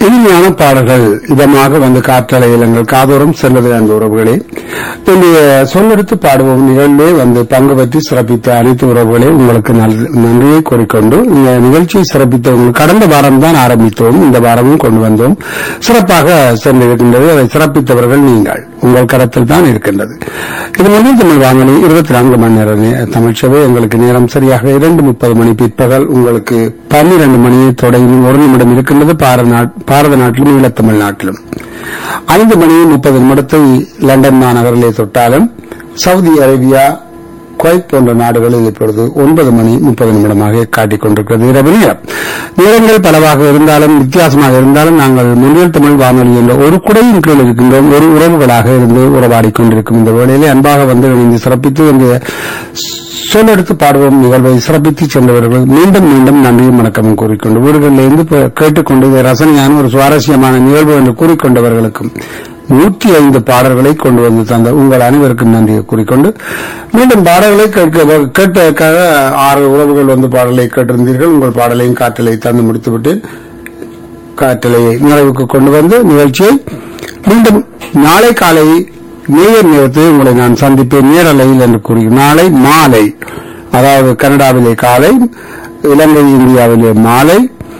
இனிமையான பாடல்கள் இதமாக வந்து காற்றலையில் எங்கள் காதோறும் செல்வது அந்த உறவுகளே இன்றைய சொல்லெடுத்து பாடுவோம் நிகழ்வே வந்து பங்கு பெற்று சிறப்பித்த அனைத்து உறவுகளே உங்களுக்கு நல்- நன்றியை கூறிக்கொண்டு இந்த நிகழ்ச்சியை சிறப்பித்தவங்க கடந்த வாரம் தான் ஆரம்பித்தோம் இந்த வாரமும் கொண்டு வந்தோம் சிறப்பாக சென்றிருக்கின்றது அதை சிறப்பித்தவர்கள் நீங்கள் உங்கள் கரத்தில் தான் இருக்கின்றது இது மொழி தமிழ் வானொலி இருபத்தி நான்கு மணி நேர நே- தமிழ் சேவை எங்களுக்கு நேரம் சரியாக இரண்டு முப்பது மணி பிற்பகல் உங்களுக்கு பன்னிரண்டு மணியை தொடங்கி ஒரு நிமிடம் இருக்கின்றது பார- நாட்- பாரத நாட்டிலும் ஈழத்தமிழ் நாட்டிலும் ஐந்து மணி முப்பது நிமிடத்தை லண்டன் மாநகரிலே தொட்டாலும் சவுதி அரேபியா குவைத் போன்ற நாடுகளில் இப்பொழுது ஒன்பது மணி முப்பது நிமிடமாக காட்டிக் கொண்டிருக்கிறது இரவு நேரம் நேரங்கள் பலவாக இருந்தாலும் வித்தியாசமாக இருந்தாலும் நாங்கள் முன்னில் தமிழ் வானொலி என்ற ஒரு குடையின் கீழ் இருக்கின்றோம் ஒரு உறவுகளாக இருந்து உறவாடிக் கொண்டிருக்கும் இந்த வேளையிலே அன்பாக வந்து இணைந்து சிறப்பித்து இந்த சொல்லெடுத்து பாடுவோம் நிகழ்வை சிறப்பித்து சென்றவர்கள் மீண்டும் மீண்டும் நன்றியும் வணக்கமும் கூறிக்கொண்டு வீடுகளிலிருந்து ப- கேட்டுக்கொண்டு இதை ரசனையான ஒரு சுவாரஸ்யமான நிகழ்வு என்று கூறிக்கொண்டவர்களுக்கும் நூற்றி ஐந்து பாடல்களை கொண்டு வந்து தந்த உங்கள் அனைவருக்கும் நன்றியை கூறிக்கொண்டு மீண்டும் பாடல்களை கேட்க கேட்பதற்காக ஆறு உறவுகள் வந்து பாடலை கேட்டிருந்தீர்கள் உங்கள் பாடலையும் காற்றலை தந்து முடித்துவிட்டேன் காற்றலையை நிறைவுக்கு கொண்டு வந்து நிகழ்ச்சியை மீண்டும் நாளை காலை நேயர் நேரத்தில் உங்களை நான் சந்திப்பேன் நேரலையில் என்று கூறி நாளை மாலை அதாவது கனடாவிலே காலை இலங்கை இந்தியாவிலே மாலை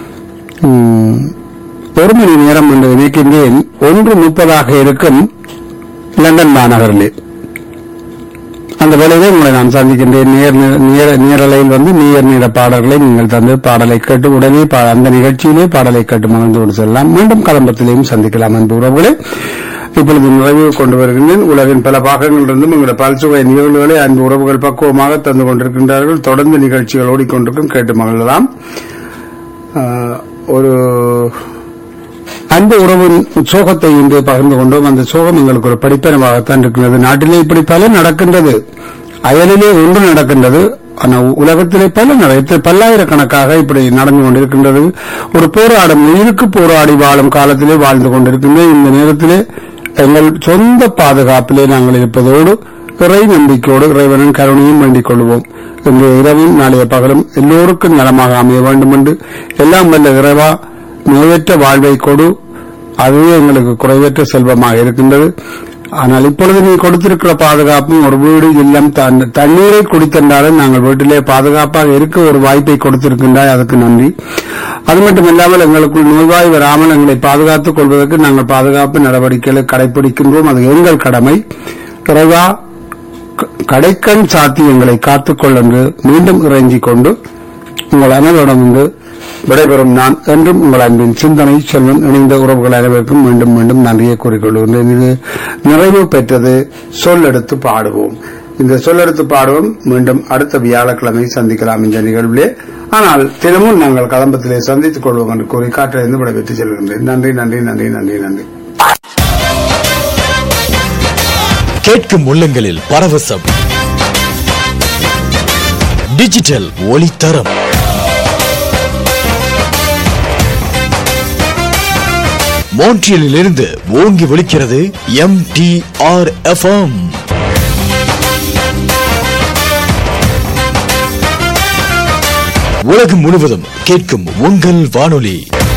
ம், ஒரு மணி நேரம் என்று நினைக்கின்றேன் ஒன்று முப்பதாக இருக்கும் லண்டன் மாநகரிலே அந்த வேளையிலே உங்களை நான் சந்திக்கின்றேன் நேர் நேர நேரலையில் வந்து நேர் நேர பாடல்களை நீங்கள் தந்து பாடலை கேட்டு உடனே பா- அந்த நிகழ்ச்சியிலே பாடலை கேட்டு மகிழ்ந்து கொண்டு செல்லலாம் மீண்டும் கலம்பத்திலேயும் சந்திக்கலாம் என்று உறவுகளே இப்பொழுது நிறைவு கொண்டு வருகின்றேன் உலகின் பல பாகங்களிலிருந்தும் உங்களுடைய பல்சுவை நிகழ்வுகளை அன்பு உறவுகள் பக்குவமாக தந்து கொண்டிருக்கின்றார்கள் தொடர்ந்து நிகழ்ச்சிகள் ஓடிக்கொண்டிருக்கும் கேட்டு மகிழலாம் ஆஹ், ஒரு அன்பு உறவின் சோகத்தை இன்று பகிர்ந்து கொண்டோம் அந்த சோகம் எங்களுக்கு ஒரு படிப்பனமாகத்தான் இருக்கிறது நாட்டிலே இப்படி பல நடக்கின்றது அயலிலே ஒன்று நடக்கின்றது ஆனால் உலகத்திலே பல நடத்த பல்லாயிரக்கணக்காக இப்படி நடந்து கொண்டிருக்கின்றது ஒரு போராடும் உயிருக்கு போராடி வாழும் காலத்திலே வாழ்ந்து கொண்டிருக்கின்ற இந்த நேரத்திலே எங்கள் சொந்த பாதுகாப்பிலே நாங்கள் இருப்பதோடு இறை நம்பிக்கையோடு இறைவனின் கருணையும் வேண்டிக் கொள்வோம் இன்று இரவும் நாளைய பகலும் எல்லோருக்கும் நலமாக அமைய வேண்டும் என்று எல்லாம் வல்ல இறைவா நோயற்ற வாழ்வை கொடு அதுவே எங்களுக்கு குறைவற்ற செல்வமாக இருக்கின்றது ஆனால் இப்பொழுது நீ கொடுத்திருக்கிற பாதுகாப்பும் ஒரு வீடு இல்லம் தன்- தண்ணீரை குடித்தென்றாலும் நாங்கள் வீட்டிலே பாதுகாப்பாக இருக்க ஒரு வாய்ப்பை கொடுத்திருக்கின்றாய் அதுக்கு நன்றி அது மட்டுமில்லாமல் எங்களுக்குள் நோய்வாய் வராமல் எங்களை பாதுகாத்துக் கொள்வதற்கு நாங்கள் பாதுகாப்பு நடவடிக்கைகளை கடைபிடிக்கின்றோம் அது எங்கள் கடமை இறைவா க- கடைக்கண் சாத்தி எங்களை காத்துக்கொள் என்று மீண்டும் இறைஞ்சிக் கொண்டு உங்கள் அனைவரிடம் வந்து விடைபெறும் நான் என்றும் உங்கள் அன்பின் சிந்தனை செல்வன் இணைந்த உறவுகள் அனைவருக்கும் மீண்டும் மீண்டும் நன்றியை கூறிக்கொள்கின்றேன் இது நிறைவு பெற்றது சொல்லெடுத்து பாடுவோம் இந்த சொல்லெடுத்து பாடுவோம் மீண்டும் அடுத்த வியாழக்கிழமை சந்திக்கலாம் இந்த நிகழ்விலே ஆனால் தினமும் நாங்கள் கதம்பத்திலே சந்தித்துக் கொள்வோம் என்று கூறி காற்றிலிருந்து விடைபெற்று செல்கின்றேன் நன்றி நன்றி நன்றி நன்றி நன்றி கேட்கும் உள்ளங்களில் பரவசம் டிஜிட்டல் ஒளித்தரம் மோன்ட்ரியலில் இருந்து ஓங்கி ஒலிக்கிறது எம் டி ஆர் எஃப்எம் உலகம் முழுவதும் கேட்கும் உங்கள் வானொலி